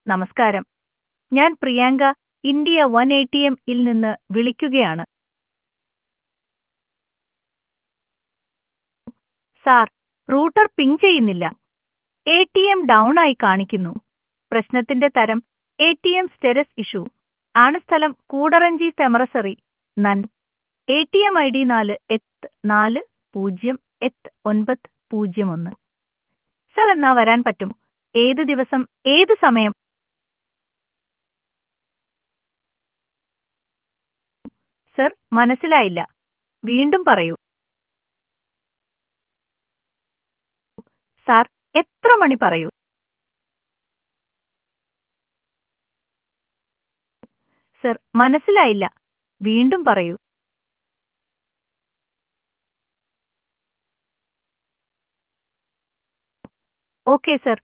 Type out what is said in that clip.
നമസ്കാരം ഞാൻ Priyanka India one A T M ഇൽ നിന്ന് വിളിക്കുകയാണ് സാർ റൂട്ടർ പിങ് ചെയ്യുന്നില്ല എ ടി എം ഡൗൺ ആയി കാണിക്കുന്നു പ്രശ്നത്തിന്റെ തരം A T M status issue ആണ് സ്ഥലം കൂടറഞ്ചി തെമറസറി നൻ A T M I D നാല് എത്ത് നാല് പൂജ്യം എത്ത് ഒൻപത് പൂജ്യം ഒന്ന് സർ എന്നാ വരാൻ പറ്റും ഏത് ദിവസം ഏത് സമയം സർ മനസ്സിലായില്ല വീണ്ടും പറയൂ സാർ എത്ര മണി പറയൂ സർ മനസ്സിലായില്ല വീണ്ടും പറയൂ ഓക്കെ സർ